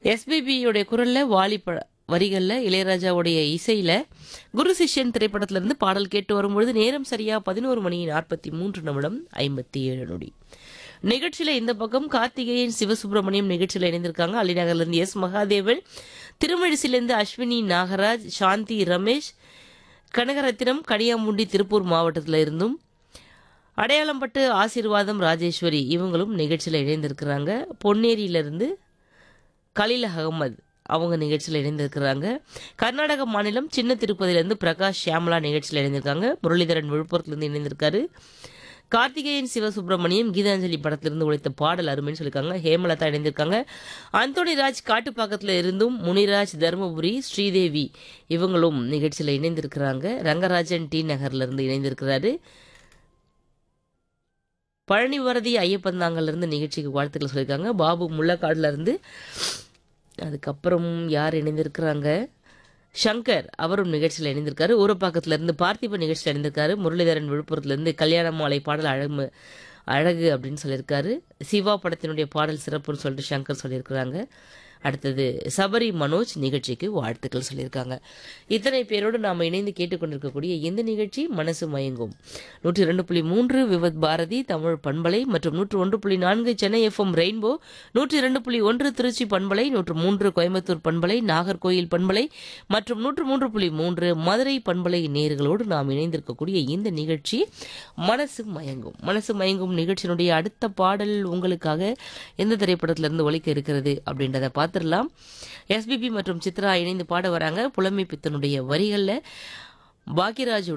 எஸ்பிபியோடைய குரல்ல வாலி ப வரிகளில் இளையராஜாவுடைய இசையில குரு சிஷ்யன் திரைப்படத்திலிருந்து பாடல் கேட்டு வரும்பொழுது நேரம் சரியா பதினோரு மணி நாற்பத்தி மூன்று நிமிடம் ஐம்பத்தி ஏழு நொடி நிகழ்ச்சியில இந்த பக்கம் கார்த்திகேயன் சிவசுப்பிரமணியம் நிகழ்ச்சியில் இணைந்திருக்காங்க அலிநகர்லேருந்து எஸ் மகாதேவன் திருமழிசிலிருந்து அஸ்வினி நாகராஜ் சாந்தி ரமேஷ் கனகரத்தினம் கனியாமுண்டி திருப்பூர் மாவட்டத்தில் இருந்தும் அடையாளம்பட்டு ஆசீர்வாதம் ராஜேஸ்வரி இவங்களும் நிகழ்ச்சியில் இணைந்திருக்கிறாங்க பொன்னேரியிலிருந்து கலீல் அகமது அவங்க நிகழ்ச்சியில் இணைந்திருக்கிறாங்க கர்நாடக மாநிலம் சின்ன திருப்பதியிலேருந்து பிரகாஷ் ஷியாமலா நிகழ்ச்சியில் இணைந்திருக்காங்க முரளிதரன் விழுப்புரத்துலேருந்து இணைந்திருக்காரு கார்த்திகேயன் சிவசுப்பிரமணியம் கீதாஞ்சலி படத்திலிருந்து உழைத்த பாடல் அருமைன்னு சொல்லியிருக்காங்க ஹேமலதா இணைந்திருக்காங்க அந்தோணி ராஜ் காட்டுப்பாக்கத்தில் இருந்தும் முனிராஜ் தருமபுரி ஸ்ரீதேவி இவங்களும் நிகழ்ச்சியில் இணைந்திருக்கிறாங்க ரங்கராஜன் டி நகர்லேருந்து இணைந்திருக்கிறாரு பழனி வரதி ஐயப்பந்தாங்கல்ல இருந்து நிகழ்ச்சிக்கு வாழ்த்துக்கள் சொல்லியிருக்காங்க பாபு முள்ளக்காடுல இருந்து அதுக்கப்புறம் யார் இணைந்திருக்கிறாங்க சங்கர் அவரும் நிகழ்ச்சியில் இணைந்திருக்காரு ஊரப்பாக்கத்துல இருந்து பார்த்திப நிகழ்ச்சியில் இணைந்திருக்காரு முரளிதரன் விழுப்புரத்துல இருந்து கல்யாண மாலை பாடல் அழகு அழகு அப்படின்னு சொல்லியிருக்காரு சிவா படத்தினுடைய பாடல் சிறப்புன்னு சொல்லிட்டு சங்கர் சொல்லியிருக்கிறாங்க அடுத்தது சபரி மனோஜ் நிகழ்ச்சிக்கு வாழ்த்துக்கள் சொல்லியிருக்காங்க இத்தனை பேரோடு நாம் இணைந்து கேட்டுக்கொண்டிருக்கக்கூடிய இந்த நிகழ்ச்சி மனசு மயங்கும் நூற்றி ரெண்டு புள்ளி மூன்று விவத் பாரதி தமிழ் பண்பலை மற்றும் நூற்று ஒன்று புள்ளி நான்கு சென்னை எஃப்எம் ரெயின்போ நூற்றி ரெண்டு புள்ளி ஒன்று திருச்சி பண்பலை நூற்று மூன்று கோயம்புத்தூர் பண்பலை நாகர்கோயில் பண்பலை மற்றும் நூற்று மூன்று புள்ளி மூன்று மதுரை பண்பலை நேர்களோடு நாம் இணைந்திருக்கக்கூடிய இந்த நிகழ்ச்சி மனசு மயங்கும் மனசு மயங்கும் நிகழ்ச்சியினுடைய அடுத்த பாடல் உங்களுக்காக எந்த திரைப்படத்திலிருந்து ஒலிக்க இருக்கிறது அப்படின்றத பார்த்துடலாம் எஸ்பிபி மற்றும் சித்ரா இணைந்து பாட வராங்க புலமை பித்தனுடைய வரிகளில் பாக்யராஜ்